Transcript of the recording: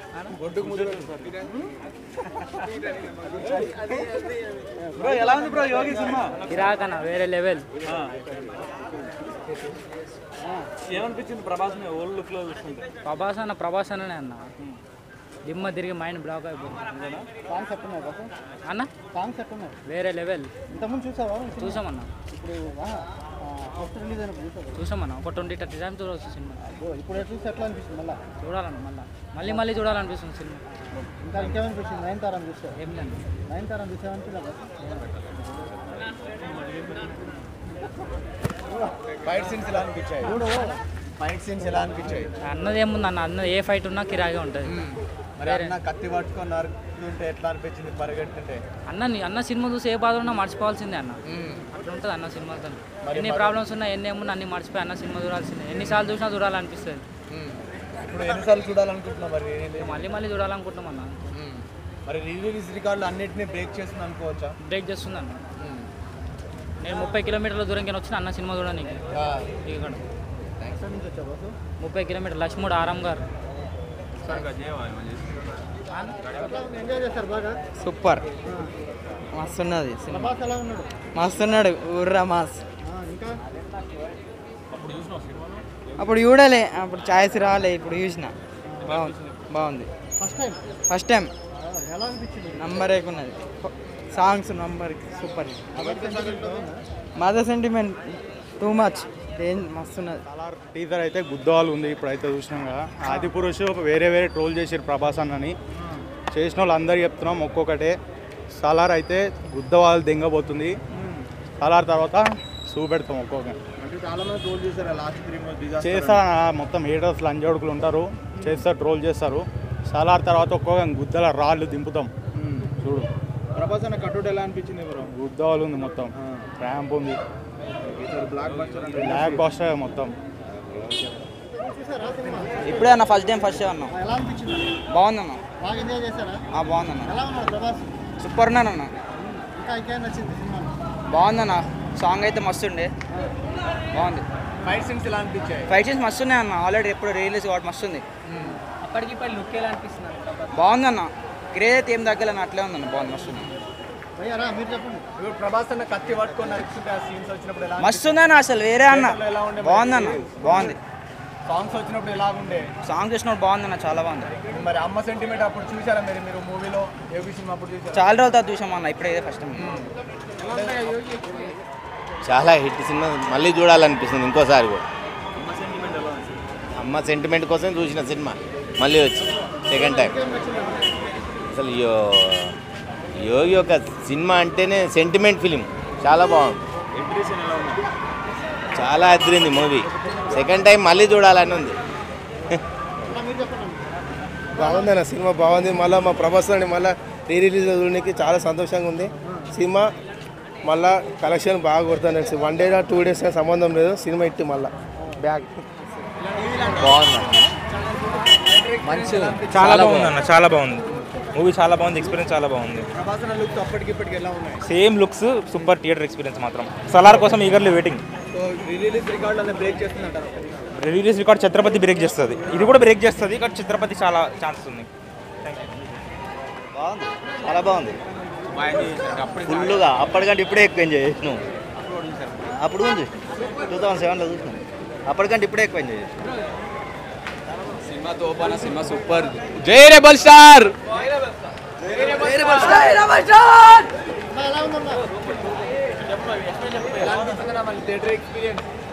bro ఎలా ఉంది bro యోగి cinema ఇరాకన్న వేరే లెవెల్ ఏమనిపించింది ప్రభాస్ ఓల్డ్ లుక్ లో చూస్తుంటే ప్రభాస్ అన్న ప్రభాస్ అన్ననే అన్న దిమ్మ తిరిగి మైండ్ బ్లాక్ అయిపోయింది సాంగ్స్ ఎట్టున్నాయి బాసు అన్న సాంగ్స్ ఎట్టున్నాయి వేరే లెవెల్ ఇంతకుముందు చూసావా చూసామన్న ఇప్పుడు ఫస్ట్ రిలీజ్ అయినప్పుడు చూసావు చూసామన్న ఒక ట్వంటీ థర్టీ టైమ్స్ చూడవచ్చు సినిమా ఓ, ఇప్పుడు ఎట్లా చూసి ఎట్లా అనిపిస్తుంది మళ్ళీ చూడాలన్న మళ్ళీ మళ్ళీ మళ్ళీ చూడాలనిపిస్తుంది సినిమా ఇంకా ఇంకేమనిపిస్తుంది నైన్ తారం చూస్తే ఏం లేదు నైన్ తారం చూసామనిపించలేదు ఫైట్ సీన్స్ ఎలా అనిపించాయి ఫైట్ సీన్స్ ఎలా అనిపించాయి అన్నది ఏముంది అన్న అన్నది ఏ ఫైట్ ఉన్నా కిరాగే ఉంటుంది మరి అన్న కత్తి పట్టుకొని నరుకుతుంటే ఎట్లా అనిపించింది పరిగెడుతుంటే అన్న నీ- అన్న సినిమా చూసి ఏ బాధ ఉన్నా మర్చిపోవాల్సిందే అన్న అట్లా ఉంటుంది అన్న సినిమాతో ఎన్ని ప్రాబ్లమ్స్ ఉన్నా ఎన్ని ఏమున్నా అన్ని మర్చిపోయి అన్న సినిమా చూడాల్సిందే ఎన్నిసార్లు చూసినా చూడాలనిపిస్తుంది ఇప్పుడు ఎన్నిసార్లు చూడాలనుకుంటున్నావు మరి ఇక మళ్ళీ మళ్ళీ చూడాలనుకుంటున్నాం అన్న మరి రిలీజ్ రికార్డులు అన్నిటిని బ్రేక్ చేస్తుంది అనుకోవచ్చా బ్రేక్ చేస్తుంది అన్న నేను ముప్పై కిలోమీటర్ల దూరంకి వచ్చిన అన్న సినిమా చూడడానికి ఇక్కడ ఎక్కడి నుంచి వచ్చావు బాసు ముప్పై కిలోమీటర్ లక్ష్ముడు ఆరాం గారు ఎంజాయ్ చేస్తారు బాగా సూపర్ మస్తున్నది సినిమా ప్రభాస్ ఎలా ఉన్నాడు మస్తున్నాడు ఊర్రా మాస్ ఆ, ఇంకా అప్పుడు చూడలే అప్పుడు ఛాయిస్ రాలే ఇప్పుడు చూసిన బాగుంది బాగుంది ఫస్ట్ టైం ఫస్ట్ టైం ఎలా అనిపించింది నంబర్ ఉన్నది songs number super mother sentiment too much ఏం మస్తున్నది సలార్ టీజర్ అయితే గుద్దవాళ్ళు ఉంది ఇప్పుడు అయితే చూసినాం కదా ఆది పురుషు వేరే వేరే ట్రోల్ చేసారు ప్రభాస్ అన్నని చేసిన వాళ్ళు అందరు చెప్తున్నాం ఒక్కొక్కటే సలార్ అయితే గుద్దవాళ్ళు దెంగబోతుంది సలార్ తర్వాత చూపెడతాం ఒక్కొక్క అంటే చాలా మంది ట్రోల్ చేశారు లాస్ట్ త్రీ మంత్స్ చేస్తారు అన్న, మొత్తం ఏడర్స్ లంజోడుకులు ఉంటారు చేస్తారు ట్రోల్ చేస్తారు సలార్ తర్వాత ఒక్కొక్క గుద్దల రాళ్ళు దింపుతాం చూడు ప్రభాస్ అన్న కట్టుడు ఎలా అనిపించింది బ్రో గుద్దవాళ్ళు ఉంది మొత్తం ర్యాంప్ ఉంది బ్లాక్ బస్టర్ అంటే బ్లాక్ బాస్టర్ మొత్తం చూసారా సినిమా ఇప్పుడే అన్న ఫస్ట్ టైం ఫస్ట్ అన్న ఎలా అనిపించింది బాగుందన్న బాగా ఎంజాయ్ చేశారా బాగుందన్న ఎలా ఉన్నాడు ప్రభాస్ సూపర్ ఉన్నానన్న ఇంకా ఇంకేం నచ్చింది సినిమా బాగుందన్న సాంగ్ అయితే మస్తుండే బాగుంది ఫైట్ సీన్స్ ఎలా అనిపించాయి ఫైట్ సీన్స్ మస్తున్నాయి అన్న ఆల్రెడీ ఎప్పుడు రిలీజ్ కాబట్టి మస్తుంది అప్పటికి ఇప్పుడు లుక్ ఎలా అనిపిస్తుంది బాగుందన్న క్రేజ్ అయితే ఏం తగ్గలేని అట్లే ఉందన్న బాగుంది మస్తుంది భయ్యారా మీరు చెప్పండి ఇప్పుడు ప్రభాస్ అన్న కత్తి పట్టుకొని నరుకుతుంటే ఆ సీన్స్ వచ్చినప్పుడు ఎలా మస్తుందన్న అసలు వేరే అన్న ఎలా ఉండే బాగుందన్న బాగుంది సాంగ్స్ వచ్చినప్పుడు ఎలా ఉండే సాంగ్ చూసినప్పుడు బాగుందన్న చాలా బాగుంది మరి అమ్మ సెంటిమెంట్ అప్పుడు చూసారా మీరు మీరు మూవీలో ఏబీ సినిమా అప్పుడు చూసారా చాలా రోజుల తర్వాత చూసాం అన్న ఇప్పుడే ఫస్ట్ టైం చాలా హిట్ సినిమా మళ్ళీ చూడాలనిపిస్తుంది ఇంకోసారి కూడా అమ్మ సెంటిమెంట్ కోసం చూసిన సినిమా మళ్ళీ వచ్చి సెకండ్ టైం అసలు యో యోగి ఒక సినిమా అంటేనే సెంటిమెంట్ ఫిలిం చాలా బాగుంది చాలా అదిరింది మూవీ సెకండ్ టైం మళ్ళీ చూడాలని ఉంది బాగుందన్న సినిమా బాగుంది మళ్ళీ మా ప్రభాస్ అని మళ్ళీ రీ రిలీజ్ చూడడానికి చాలా సంతోషంగా ఉంది సినిమా మళ్ళా కలెక్షన్ బాగా కొడుతుంది వన్ డే టూ డేస్ సంబంధం లేదు సినిమా ఇట్టి మళ్ళా బ్యాగ్ బాగుంది చాలా బాగుంది అన్న చాలా బాగుంది మూవీ చాలా బాగుంది ఎక్స్పీరియన్స్ చాలా బాగుంది ప్రభాస్ అన్న లుక్స్ అప్పటికి ఇప్పటికి ఎలా ఉన్నాయి same looks super theatre experience మాత్రం సలార్ కోసం eagerly waiting so release record అన్న బ్రేక్ చేస్తుందంటారు రిలీజ్ రికార్డ్ ఛత్రపతి బ్రేక్ చేస్తుంది ఇది కూడా బ్రేక్ చేస్తుంది కానీ ఛత్రపతి చాలా ఛాన్సెస్ ఉంది బాగుంది చాలా బాగుంది ఫుల్గా అప్పటికంటే ఇప్పుడే ఎక్కువ ఎంజాయ్ చేసినాం అప్పుడు ఉంది టూ థౌసండ్ సెవెన్లో చూసినాం అప్పటికంటే ఇప్పుడే ఎక్కువ ఎంజాయ్ చేసినాం సినిమా తోపాన సినిమా సూపర్ జై రెబల్ స్టార్ ఎలా ఉందమ్మా ఎలా అనిపిస్తుందన్నా మళ్ళీ థియేటర్ ఎక్స్పీరియన్స్